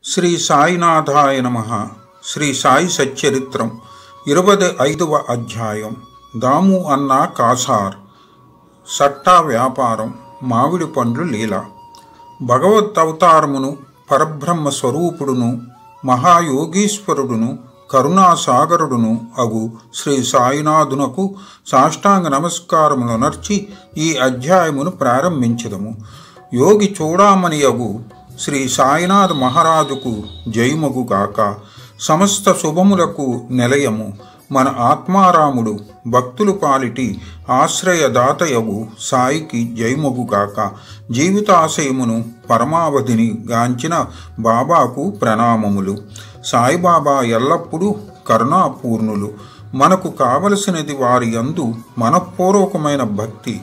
శ్రీ సాయినాథాయ నమ శ్రీ సాయి సచ్చరిత్రం ఇరవై ఐదవ అధ్యాయం దాము అన్న కాసార్ సట్టా వ్యాపారం మామిడి పండ్లు లీల భగవత్ అవతారమును పరబ్రహ్మ స్వరూపుడును మహాయోగీశ్వరుడును కరుణాసాగరుడును అగు శ్రీ సాయినాథునకు సాష్టాంగ నమస్కారములు నర్చి ఈ అధ్యాయమును ప్రారంభించదము యోగి చూడామణి అగు శ్రీ సాయినాథ్ మహారాజుకు జయమగుగాక సమస్త శుభములకు నిలయము మన ఆత్మారాముడు భక్తులు పాలిటి ఆశ్రయదాతయగు సాయికి జయమగుగాక జీవితాశయమును పరమావధిని గాంచిన బాబాకు ప్రణామములు సాయిబాబా ఎల్లప్పుడూ కరుణాపూర్ణులు మనకు కావలసినది వారి యందు మనఃపూర్వకమైన భక్తి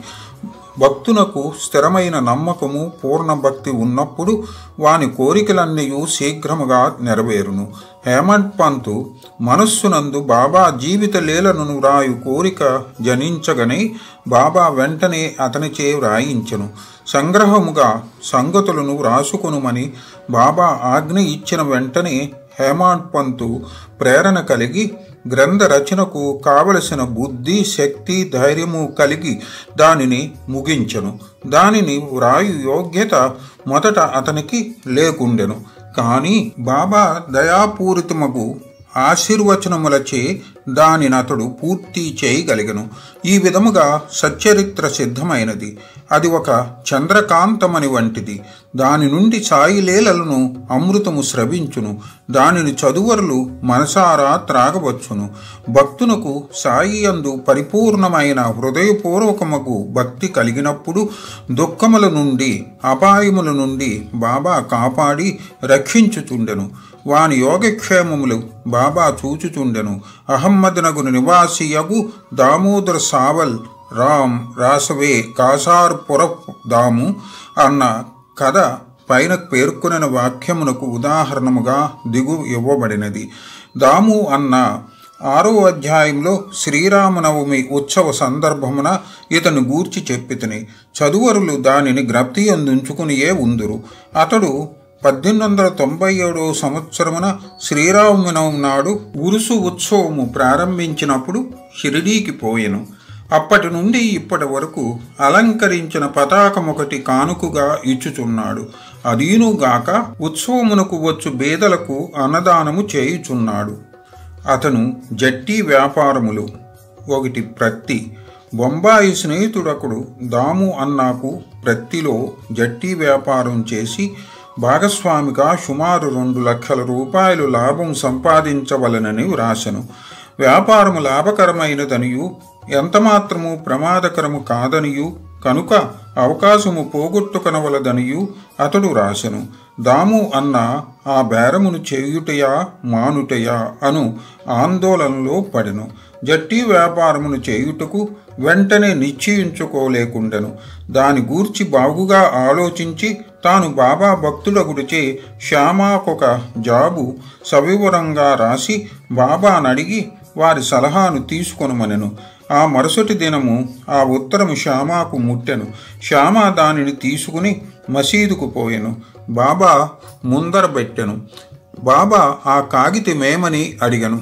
భక్తునకు స్థిరమైన నమ్మకము పూర్ణ భక్తి ఉన్నప్పుడు వాని కోరికలన్నీ శీఘ్రముగా నెరవేరును హేమంత్ పంతు మనస్సునందు బాబా జీవిత లీలను రాయు కోరిక జనించగనే బాబా వెంటనే అతనిచే వ్రాయించను సంగ్రహముగా సంగతులను రాసుకొనుమని బాబా ఆజ్ఞ ఇచ్చిన వెంటనే హేమాంత్ పంతు ప్రేరణ కలిగి గ్రంథ రచనకు కావలసిన బుద్ధి శక్తి ధైర్యము కలిగి దానిని ముగించను దానిని వ్రాయు యోగ్యత మొదట అతనికి లేకుండెను కానీ బాబా దయాపూరితమగు ఆశీర్వచనములచే దానిని అతడు పూర్తి చేయగలిగను ఈ విధముగా సచ్చరిత్ర సిద్ధమైనది అది ఒక చంద్రకాంతమని వంటిది దాని నుండి సాయిలీలలను అమృతము స్రవించును దానిని చదువరులు మనసారా త్రాగవచ్చును భక్తునకు సాయి అందు పరిపూర్ణమైన హృదయపూర్వకమగు భక్తి కలిగినప్పుడు దుఃఖముల నుండి అపాయముల నుండి బాబా కాపాడి రక్షించుచుండెను వాని యోగక్షేమములు బాబా చూచుచుండెను అహమ్మద్నగును నివాసియగు దామోదర్ సావల్ రామ్ రాసవే కాసార్పుర దాము అన్న కథ పైన పేర్కొనిన వాక్యమునకు ఉదాహరణముగా దిగు ఇవ్వబడినది దాము అన్న ఆరో అధ్యాయంలో శ్రీరామనవమి ఉత్సవ సందర్భమున ఇతను గూర్చి చెప్పితిని చదువరులు దానిని గ్రప్తి అందుంచుకునియే ఉందురు అతడు పద్దెనిమిది వందల తొంభై ఏడవ సంవత్సరమున శ్రీరామనవమి నాడు ఉరుసు ఉత్సవము ప్రారంభించినప్పుడు షిరిడీకి పోయెను అప్పటి నుండి ఇప్పటి వరకు అలంకరించిన పతాకం ఒకటి కానుకగా ఇచ్చుచున్నాడు అదీనుగాక ఉత్సవమునకు వచ్చు బేదలకు అన్నదానము చేయుచున్నాడు అతను జట్టి వ్యాపారములు ఒకటి ప్రత్తి బొంబాయి స్నేహితుడకుడు దాము అన్నాకు ప్రత్తిలో జట్టి వ్యాపారం చేసి భాగస్వామిగా సుమారు రెండు లక్షల రూపాయలు లాభం సంపాదించవలనని వ్రాసెను వ్యాపారము లాభకరమైనదనియు ఎంతమాత్రము ప్రమాదకరము కాదనియు కనుక అవకాశము పోగొట్టుకొనవలదనియు అతడు రాసెను దాము అన్న ఆ బేరమును చేయుటయా మానుటయా అను ఆందోళనలో పడెను జట్టి వ్యాపారమును చేయుటకు వెంటనే నిశ్చయించుకోలేకుండెను దాని గూర్చి బాగుగా ఆలోచించి తాను బాబా భక్తుడగుడిచే శ్యామాకొక జాబు సవివరంగా రాసి బాబానడిగి వారి సలహాను తీసుకొనమనెను ఆ మరుసటి దినము ఆ ఉత్తరము శ్యామాకు ముట్టెను శ్యామ దానిని తీసుకుని మసీదుకు పోయెను బాబా ముందర పెట్టెను బాబా ఆ కాగితమేమని అడిగను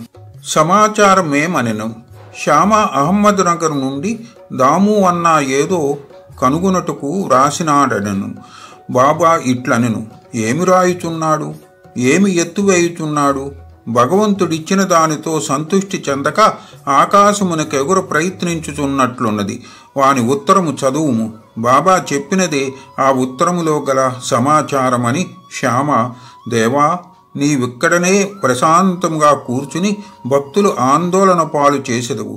సమాచారమేమనెను శ్యామ అహ్మద్ నగర్ నుండి దాము అన్న ఏదో కనుగొనటకు రాసినాడనను బాబా ఇట్లనెను ఏమి రాయుచున్నాడు ఏమి ఎత్తువేయుచున్నాడు భగవంతుడిచ్చిన దానితో సంతుష్టి చెందక ఆకాశమునకెగురు ప్రయత్నించుచున్నట్లున్నది వాని ఉత్తరము చదువుము బాబా చెప్పినదే ఆ ఉత్తరములో గల సమాచారమని శ్యామ దేవా నీవిక్కడనే ప్రశాంతముగా కూర్చుని భక్తులు ఆందోళన పాలు చేసెదవు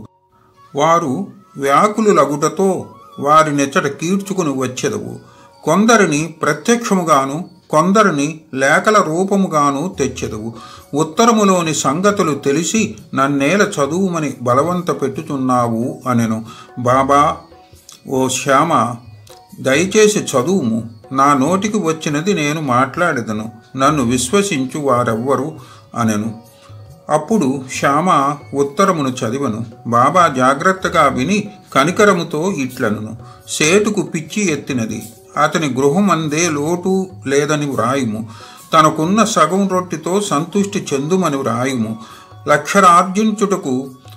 వారు వ్యాకులులగుటతో వారినెచ్చట కీడ్చుకుని వచ్చెదవు కొందరిని ప్రత్యక్షముగాను కొందరిని లేఖల రూపముగాను తెచ్చెదవు ఉత్తరములోని సంగతులు తెలిసి నన్నేల చదువుమని బలవంత పెట్టుచున్నావు అనెను బాబా ఓ శ్యామ దయచేసి చదువుము నా నోటికి వచ్చినది నేను మాట్లాడేదను నన్ను విశ్వసించు వారెవ్వరు అనెను అప్పుడు శ్యామ ఉత్తరమును చదివను బాబా జాగ్రత్తగా విని కనికరముతో ఇట్లనును సేటుకు పిచ్చి ఎత్తినది అతని గృహమందే లోటు లేదని వ్రాయుము తనకున్న సగం రొట్టెతో సంతుష్టి చెందుమని వ్రాయుము లక్షరార్జించుటకు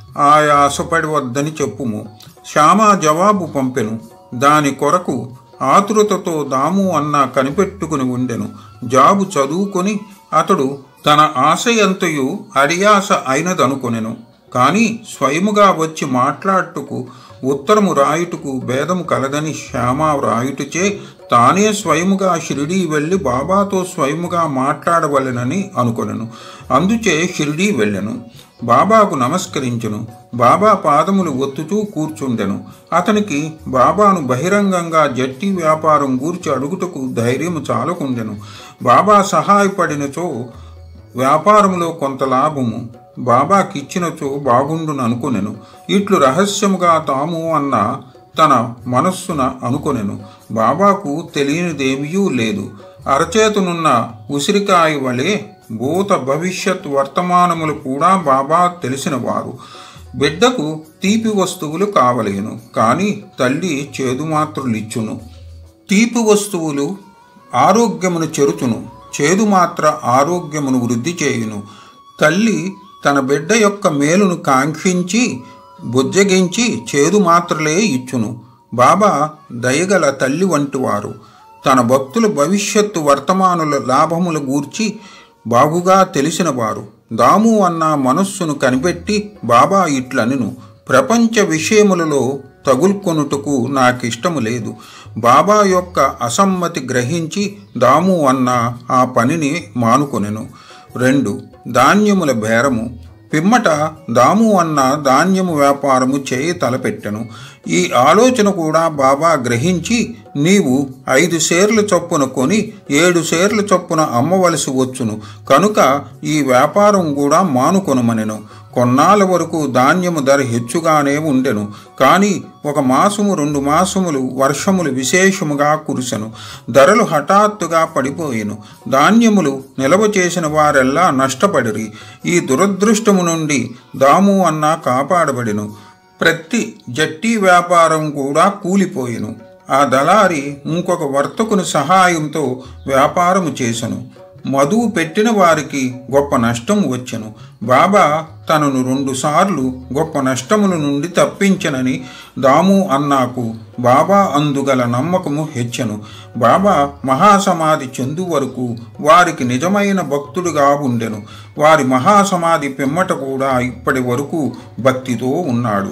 ఆయాసపడి వద్దని చెప్పుము శ్యామ జవాబు పంపెను దాని కొరకు ఆతురతతో దాము అన్న కనిపెట్టుకుని ఉండెను జాబు చదువుకొని అతడు తన ఆశయంతయు అడియాస అయినదనుకొనెను కాని స్వయముగా వచ్చి మాట్లాడుటకు ఉత్తరము రాయుటకు భేదము కలదని శ్యామ వ్రాయుటచే తానే స్వయముగా షిరిడీ వెళ్ళి బాబాతో స్వయముగా మాట్లాడవలెనని అనుకొనెను అందుచే షిరిడీ వెళ్ళెను బాబాకు నమస్కరించెను బాబా పాదములు ఒత్తుతూ కూర్చుండెను అతనికి బాబాను బహిరంగంగా జట్టి వ్యాపారం గూర్చి అడుగుటకు ధైర్యము చాలకుండెను బాబా సహాయపడినచో వ్యాపారములో కొంత లాభము బాబాకిచ్చినచో బాగుండును అనుకొనెను ఇట్లు రహస్యముగా తాము అన్న తన మనస్సున అనుకొనెను బాబాకు తెలియనిదేమీ లేదు అరచేతునున్న ఉసిరికాయ వలె భూత భవిష్యత్ వర్తమానములు కూడా బాబా తెలిసినవారు బిడ్డకు తీపి వస్తువులు కావలేను కానీ తల్లి చేదు మాత్రులిచ్చును తీపి వస్తువులు ఆరోగ్యమును చెరుచును చేదు మాత్ర ఆరోగ్యమును వృద్ధి చేయును తల్లి తన బిడ్డ యొక్క మేలును కాంక్షించి బుజ్జగించి చేదు మాత్రలే ఇచ్చును బాబా దయగల తల్లి వంటివారు తన భక్తుల భవిష్యత్తు వర్తమానుల లాభముల గూర్చి బాగుగా తెలిసినవారు దాము అన్న మనస్సును కనిపెట్టి బాబా ఇట్లనెను ప్రపంచ విషయములలో తగులుకొనుటకు నాకిష్టము లేదు బాబా యొక్క అసమ్మతి గ్రహించి దాము అన్న ఆ పనిని మానుకొనెను రెండు ధాన్యముల బేరము పిమ్మట దాము అన్న ధాన్యము వ్యాపారము చేయి తలపెట్టెను ఈ ఆలోచన కూడా బాబా గ్రహించి నీవు ఐదు షేర్ల చొప్పున కొని ఏడు షేర్ల చొప్పున అమ్మవలసి వచ్చును కనుక ఈ వ్యాపారం కూడా మానుకొనుమనెను కొన్నాళ్ళ వరకు ధాన్యము ధర హెచ్చుగానే ఉండెను కానీ ఒక మాసము రెండు మాసములు వర్షములు విశేషముగా కురిసెను ధరలు హఠాత్తుగా పడిపోయెను ధాన్యములు నిల్వ చేసిన వారెల్లా నష్టపడిరి ఈ దురదృష్టము నుండి దాము అన్న కాపాడబడెను ప్రతి జట్టి వ్యాపారం కూడా కూలిపోయెను ఆ దళారి ఇంకొక వర్తకుని సహాయంతో వ్యాపారము చేసెను మధువు పెట్టిన వారికి గొప్ప నష్టం వచ్చెను బాబా తనను రెండుసార్లు గొప్ప నష్టముల నుండి తప్పించనని దాము అన్నాకు బాబా అందుగల నమ్మకము హెచ్చెను బాబా మహాసమాధి చెందు వరకు వారికి నిజమైన భక్తుడుగా ఉండెను వారి మహాసమాధి పిమ్మట కూడా ఇప్పటి వరకు భక్తితో ఉన్నాడు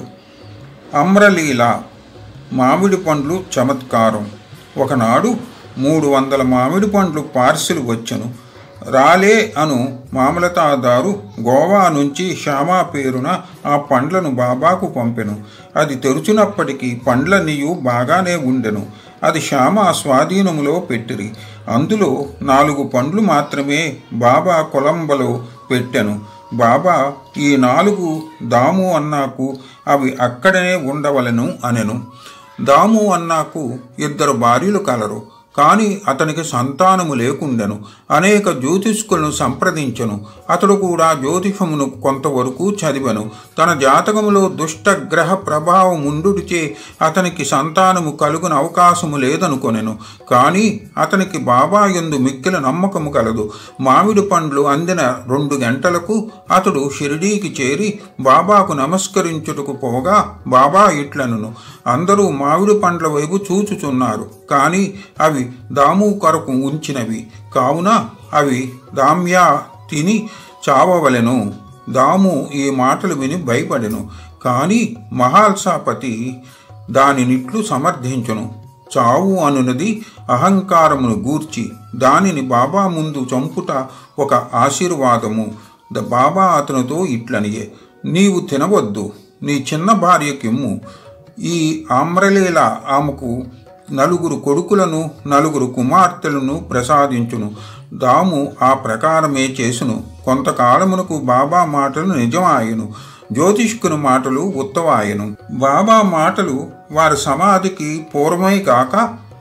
అమ్రలీల మామిడి పండ్లు చమత్కారం ఒకనాడు మూడు వందల మామిడి పండ్లు పార్సిల్ వచ్చెను రాలే అను మామలతాదారు గోవా నుంచి శ్యామా పేరున ఆ పండ్లను బాబాకు పంపెను అది తెరుచునప్పటికీ పండ్లన్నీయు బాగానే ఉండెను అది శ్యామ స్వాధీనములో పెట్టిరి అందులో నాలుగు పండ్లు మాత్రమే బాబా కొలంబలో పెట్టెను బాబా ఈ నాలుగు దాము అన్నాకు అవి అక్కడనే ఉండవలెను అనెను దాము అన్నాకు ఇద్దరు భార్యలు కలరు కానీ అతనికి సంతానము లేకుండెను అనేక జ్యోతిష్కులను సంప్రదించెను అతడు కూడా జ్యోతిషమును కొంతవరకు చదివెను తన జాతకములో దుష్టగ్రహ ప్రభావం ఉండుడిచే అతనికి సంతానము కలుగున అవకాశము లేదనుకొనెను కానీ అతనికి బాబా ఎందు మిక్కిల నమ్మకము కలదు మామిడి పండ్లు అందిన రెండు గంటలకు అతడు షిరిడీకి చేరి బాబాకు నమస్కరించుటకు పోగా బాబా ఇట్లనును అందరూ మామిడి పండ్ల వైపు చూచుచున్నారు కానీ అవి దాము కొరకు ఉంచినవి కావున అవి దామ్యా తిని చావవలెను దాము ఈ మాటలు విని భయపడెను కానీ మహాల్సాపతి దానినిట్లు సమర్థించును చావు అనునది అహంకారమును గూర్చి దానిని బాబా ముందు చంపుట ఒక ఆశీర్వాదము ద బాబా అతనితో ఇట్లనియే నీవు తినవద్దు నీ చిన్న భార్యకిమ్ము ఈ ఆమ్రలీల ఆమెకు నలుగురు కొడుకులను నలుగురు కుమార్తెలను ప్రసాదించును దాము ఆ ప్రకారమే చేసును కొంతకాలమునకు బాబా మాటలు నిజమాయను జ్యోతిష్కుని మాటలు ఉత్తవాయను బాబా మాటలు వారి సమాధికి పూర్వమే కాక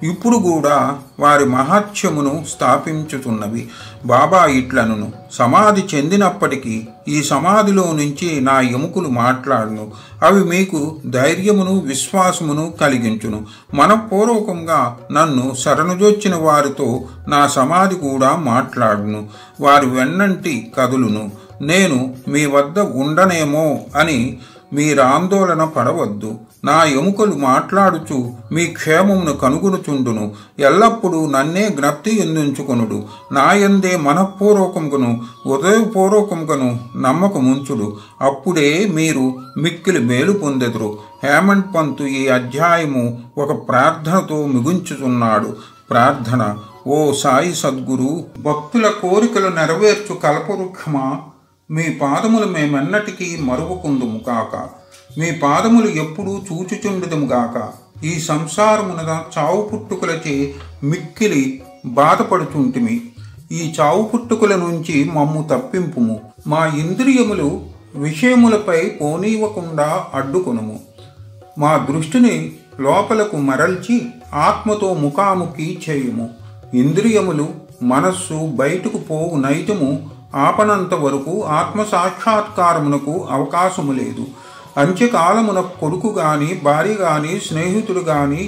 ఇప్పుడు కూడా వారి మహత్యమును స్థాపించుతున్నవి బాబా ఇట్లనును సమాధి చెందినప్పటికీ ఈ సమాధిలో నుంచి నా ఎముకలు మాట్లాడును అవి మీకు ధైర్యమును విశ్వాసమును కలిగించును మనపూర్వకంగా నన్ను శరణుజొచ్చిన వారితో నా సమాధి కూడా మాట్లాడును వారి వెన్నంటి కదులును నేను మీ వద్ద ఉండనేమో అని మీరాందోళన పడవద్దు నా ఎముకలు మాట్లాడుచు మీ క్షేమమును కనుగొనుచుండును ఎల్లప్పుడూ నన్నే జ్ఞప్తి ఎందుంచుకొనుడు నాయందే మనఃపూర్వకముగను ఉదయపూర్వకముగను నమ్మకముంచుడు అప్పుడే మీరు మిక్కిలి మేలు పొందెదురు హేమంత్ పంతు ఈ అధ్యాయము ఒక ప్రార్థనతో ముగించుచున్నాడు ప్రార్థన ఓ సాయి సద్గురు భక్తుల కోరికలు నెరవేర్చు కల్పవృక్షమా మీ పాదములు మేమెన్నటికీ మరువకుందుము కాక మీ పాదములు ఎప్పుడూ చూచుచుండుదుము గాక ఈ సంసారమున చావు పుట్టుకులచే మిక్కిలి బాధపడుచుంటిమి ఈ చావు పుట్టుకుల నుంచి మమ్ము తప్పింపుము మా ఇంద్రియములు విషయములపై పోనీయకుండా అడ్డుకొనుము మా దృష్టిని లోపలకు మరల్చి ఆత్మతో ముఖాముఖి చేయుము ఇంద్రియములు మనస్సు బయటకు పోవు నైజము ఆపనంత వరకు ఆత్మ సాక్షాత్కారమునకు అవకాశము లేదు అంత్యకాలమున కొడుకు గాని భార్య గాని స్నేహితుడు గాని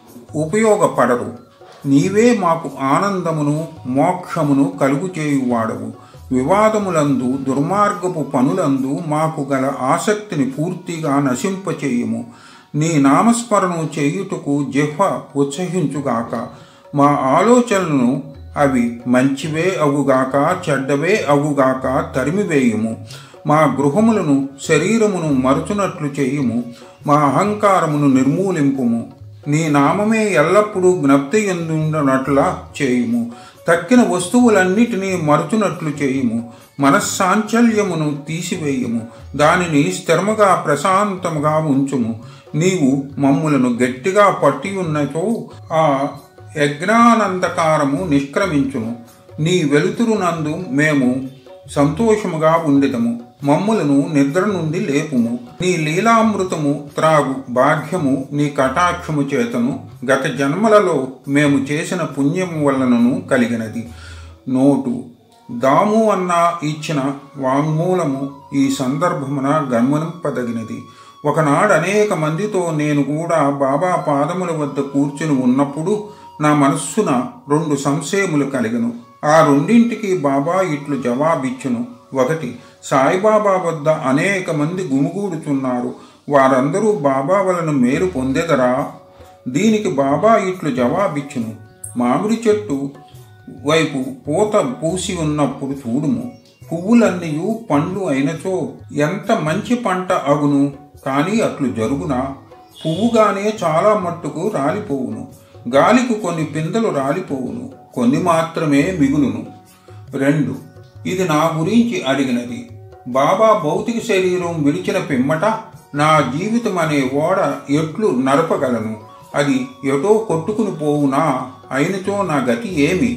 ఉపయోగపడరు నీవే మాకు ఆనందమును మోక్షమును కలుగు చేయువాడవు వివాదములందు దుర్మార్గపు పనులందు మాకు గల ఆసక్తిని పూర్తిగా నశింపచేయుము నీ నామస్మరణం చేయుటకు జిహ్వ ఉత్సహించుగాక మా ఆలోచనలను అవి మంచివే అగుగాక చెడ్డవే అగుగాక తరిమివేయుము మా గృహములను శరీరమును మరుచునట్లు చేయుము మా అహంకారమును నిర్మూలింపుము నీ నామమే ఎల్లప్పుడూ జ్ఞప్తి ఎందుండనట్లా చేయుము తక్కిన వస్తువులన్నిటినీ మరుచునట్లు చేయుము మనశ్శాంచల్యమును తీసివేయము దానిని స్థిరముగా ప్రశాంతముగా ఉంచుము నీవు మమ్ములను గట్టిగా పట్టి ఉన్నచో ఆ యజ్ఞానందకారము నిష్క్రమించును నీ వెలుతురునందు మేము సంతోషముగా ఉండెదము మమ్ములను నిద్ర నుండి లేపుము నీ లీలామృతము త్రాగు భాగ్యము నీ కటాక్షము చేతను గత జన్మలలో మేము చేసిన పుణ్యము వలనను కలిగినది నోటు దాము అన్న ఇచ్చిన వాంగ్మూలము ఈ సందర్భమున గమనింపదగినది ఒకనాడు అనేక మందితో నేను కూడా బాబా పాదముల వద్ద కూర్చుని ఉన్నప్పుడు నా మనస్సున రెండు సంశయములు కలిగను ఆ రెండింటికి బాబా ఇట్లు జవాబిచ్చును ఒకటి సాయిబాబా వద్ద అనేక మంది గుమిగూడుచున్నారు వారందరూ బాబా వలన మేలు పొందెదరా దీనికి బాబా ఇట్లు జవాబిచ్చును మామిడి చెట్టు వైపు పూత పూసి ఉన్నప్పుడు చూడుము పువ్వులన్నీయు పండ్లు అయినచో ఎంత మంచి పంట అగును కానీ అట్లు జరుగునా పువ్వుగానే చాలా మట్టుకు రాలిపోవును గాలికి కొన్ని పిందెలు రాలిపోవును కొన్ని మాత్రమే మిగులును రెండు ఇది నా గురించి అడిగినది బాబా భౌతిక శరీరం విడిచిన పిమ్మట నా జీవితం అనే ఓడ ఎట్లు నడపగలను అది ఎటో కొట్టుకుని పోవునా అయినచో నా గతి ఏమి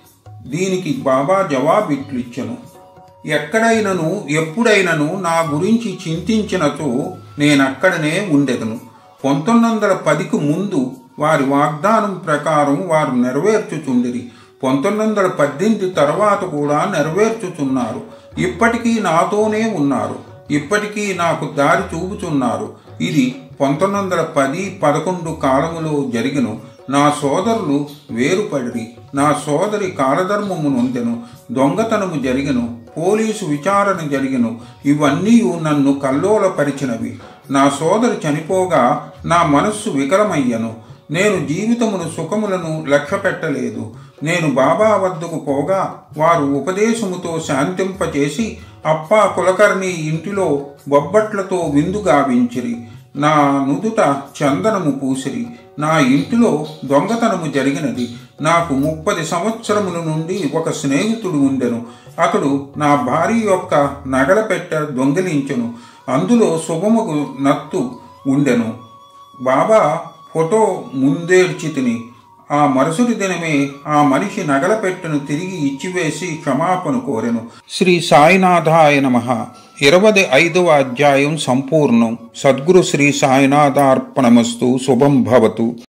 దీనికి బాబా జవాబిట్లిచ్చను ఎక్కడైనను ఎప్పుడైనను నా గురించి చింతించినచో నేనక్కడనే ఉండెదను పంతొమ్మిది వందల పదికి ముందు వారి వాగ్దానం ప్రకారం వారు నెరవేర్చుచుండిరి పంతొమ్మిది వందల పద్దెనిమిది తర్వాత కూడా నెరవేర్చుచున్నారు ఇప్పటికీ నాతోనే ఉన్నారు ఇప్పటికీ నాకు దారి చూపుచున్నారు ఇది పంతొమ్మిది వందల పది పదకొండు కాలములో జరిగిన నా సోదరులు వేరుపడిరి నా సోదరి కాలధర్మము నొందెను దొంగతనము జరిగను పోలీసు విచారణ జరిగను ఇవన్నీ నన్ను కల్లోలపరిచినవి నా సోదరి చనిపోగా నా మనస్సు వికలమయ్యను నేను జీవితమును సుఖములను లక్ష్య పెట్టలేదు నేను బాబా వద్దకు పోగా వారు ఉపదేశముతో శాంతింపచేసి అప్పా కులకర్ణి ఇంటిలో బొబ్బట్లతో విందు గావించిరి నా నుదుట చందనము పూసిరి నా ఇంటిలో దొంగతనము జరిగినది నాకు ముప్పది సంవత్సరముల నుండి ఒక స్నేహితుడు ఉండెను అతడు నా భార్య యొక్క నగల పెట్ట దొంగిలించెను అందులో శుభముకు నత్తు ఉండెను బాబా ఫోటో ముందేర్చి తిని ఆ మరుసటి దినమే ఆ మనిషి నగల పెట్టెను తిరిగి ఇచ్చివేసి క్షమాపణ కోరెను శ్రీ సాయినాథాయ నమ ఇరవై ఐదవ అధ్యాయం సంపూర్ణం సద్గురు శ్రీ సాయినాథార్పణమస్తు శుభం భవతు